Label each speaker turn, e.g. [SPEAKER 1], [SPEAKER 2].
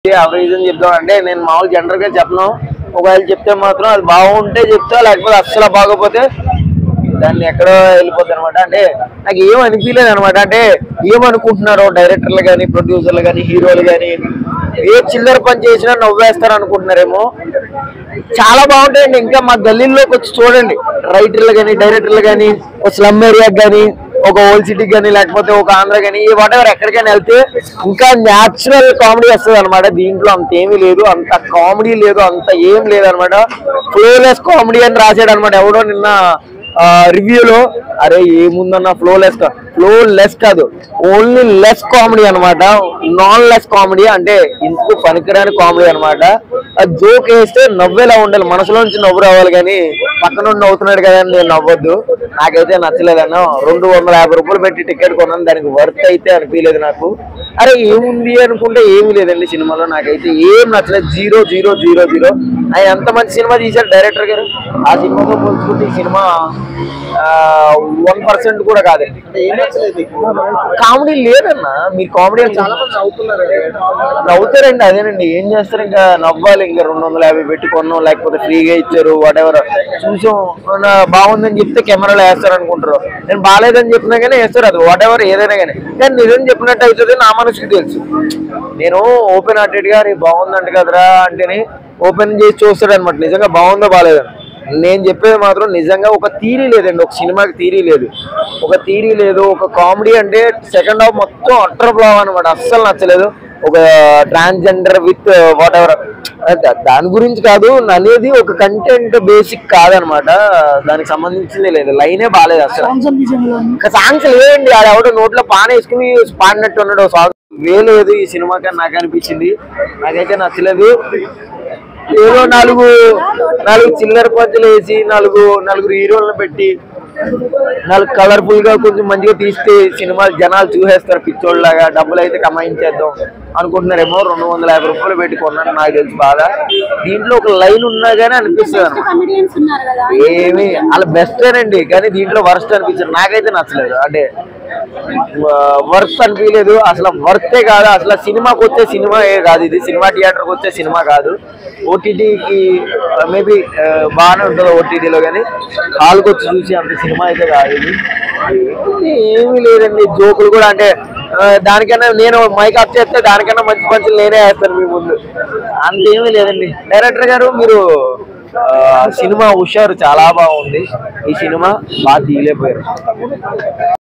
[SPEAKER 1] average అని చెప్తాం అంటే నేను మామూలు జనరల్ గా చెప్పను ఒకవేళ చెప్తే మాత్రం అది బాగుంటే చెప్తా లేకపోతే అస్సలు బాగోపోతే దాన్ని ఎక్కడో వెళ్ళిపోతుంది అనమాట అంటే నాకు ఏం అనిపించలేదు అనమాట అంటే ఏమనుకుంటున్నారో డైరెక్టర్లు కానీ ప్రొడ్యూసర్లు కానీ హీరోలు కానీ ఏ చిల్లర పని చేసినా నవ్వేస్తారు అనుకుంటున్నారేమో చాలా బాగుంటాయండి ఇంకా మా గల్లీల్లోకి వచ్చి చూడండి రైటర్లు కానీ డైరెక్టర్లు కానీ ఒక స్లమ్ ఏరియాకి కానీ ఒక ఓల్డ్ సిటీకి కానీ లేకపోతే ఒక ఆంధ్ర కానీ వాట్ ఎవర్ ఎక్కడికైనా వెళ్తే ఇంకా న్యాచురల్ కామెడీ వస్తుంది అనమాట దీంట్లో అంత ఏమీ లేదు అంత కామెడీ లేదు అంత ఏం లేదు అనమాట ఫ్లోలెస్ కామెడీ అని రాశాడు అనమాట ఎవడో నిన్న రివ్యూలో అరే ఏముందన్న ఫ్లో లెస్ ఫ్లో లెస్ కాదు ఓన్లీ లెస్ కామెడీ అన్నమాట నాన్ లెస్ కామెడీ అంటే ఇందుకు పనికిరాని కామెడీ అన్నమాట ఆ జోక్ వేస్తే నవ్వేలా ఉండాలి మనసులో నుంచి నవ్వు రావాలి కానీ పక్కన నుండి నవ్వుతున్నాడు కదా అని నేను నవ్వొద్దు నాకైతే నచ్చలేదన్న రెండు వందల యాభై రూపాయలు పెట్టి టికెట్ కొన్నాను దానికి వర్త్ అయితే అనిపించలేదు నాకు అరే ఏముంది అనుకుంటే ఏమీ లేదండి సినిమాలో నాకైతే ఏం నచ్చలేదు జీరో జీరో జీరో జీరో ఆయన ఎంత మంచి సినిమా తీశారు డైరెక్టర్ గారు ఆ సినిమాతో పోల్చుకుంటే ఈ సినిమా వన్ పర్సెంట్ కూడా కాదు కామెడీ లేదన్న మీరు కామెడీ చాలా మంది నవ్వుతారండి అదేనండి ఏం చేస్తారు ఇంకా నవ్వాలి ఇంకా రెండు వందల యాభై పెట్టి కొన్నాం లేకపోతే ఫ్రీగా ఇచ్చారు వాట్ ఎవర్ చూసాం నా బాగుందని చెప్తే కెమెరాలో వేస్తారు అనుకుంటారు నేను బాగాలేదని చెప్పినా కానీ వేస్తారు అది వాట్ ఎవర్ ఏదైనా కానీ కానీ నిజం చెప్పినట్టు అవుతుంది నా మనసుకి తెలుసు నేను ఓపెన్ హార్టెడ్ గా "రే, బాగుందంట కదరా అంటేనే ఓపెన్ చేసి చూస్తాడు అనమాట నిజంగా బాగుందో బాగాలేదని నేను చెప్పేది మాత్రం నిజంగా ఒక థీరీ లేదండి ఒక సినిమాకి థీరీ లేదు ఒక థీరీ లేదు ఒక కామెడీ అంటే సెకండ్ హాఫ్ మొత్తం అట్టర్ ఫ్లావ్ అనమాట అస్సలు నచ్చలేదు ఒక ట్రాన్స్జెండర్ విత్ వాట్ ఎవర్ దాని గురించి కాదు అనేది ఒక కంటెంట్ బేసిక్ కాదనమాట దానికి సంబంధించింది లేదు లైనే బాగాలేదు అసలు ఇంకా సాంగ్స్ లేదండి ఆడ ఎవడో నోట్లో పాన వేసుకుని పాడినట్టు ఉన్నాడు సాంగ్ వేలేదు ఈ సినిమాకి నాకు అనిపించింది నాకైతే నచ్చలేదు ఏదో నాలుగు నాలుగు చిల్లర పంచులు వేసి నాలుగు నలుగురు హీరోలను పెట్టి నాలుగు కలర్ఫుల్ గా కొంచెం మంచిగా తీస్తే సినిమాలు జనాలు చూసేస్తారు పిచ్చోళ్ళలాగా డబ్బులు అయితే కమాయించేద్దాం అనుకుంటున్నారేమో రెండు వందల యాభై రూపాయలు పెట్టి కొన్నాను నాకు తెలుసు బాధ దీంట్లో ఒక లైన్ ఉన్నా గానీ అనిపిస్తుంది అనమాట
[SPEAKER 2] కమెడియన్స్ ఉన్నారు కదా
[SPEAKER 1] ఏమి అలా బెస్టేనండి కానీ దీంట్లో వర్స్ట్ అనిపించింది నాకైతే నచ్చలేదు అంటే వర్త్ అనిపించలేదు అసలు వర్తే కాదు అసలు సినిమాకి వచ్చే సినిమా ఏ కాదు ఇది సినిమా థియేటర్కి వచ్చే సినిమా కాదు ఓటీటీకి మేబీ బాగానే ఉంటుంది ఓటీటీలో కానీ హాల్కి వచ్చి చూసి అంత సినిమా అయితే కాదు ఇది ఏమీ లేదండి జోకులు కూడా అంటే ఆ, దానికన్నా నేను మైక్ అప్ చేస్తే దానికన్నా మంచి మంచి నేనే వేస్తాను మీ ముందు అంతేమీ లేదండి డైరెక్టర్ గారు మీరు ఆ, సినిమా హుషారు చాలా బాగుంది ఈ సినిమా బాగా తీయలేకపోయారు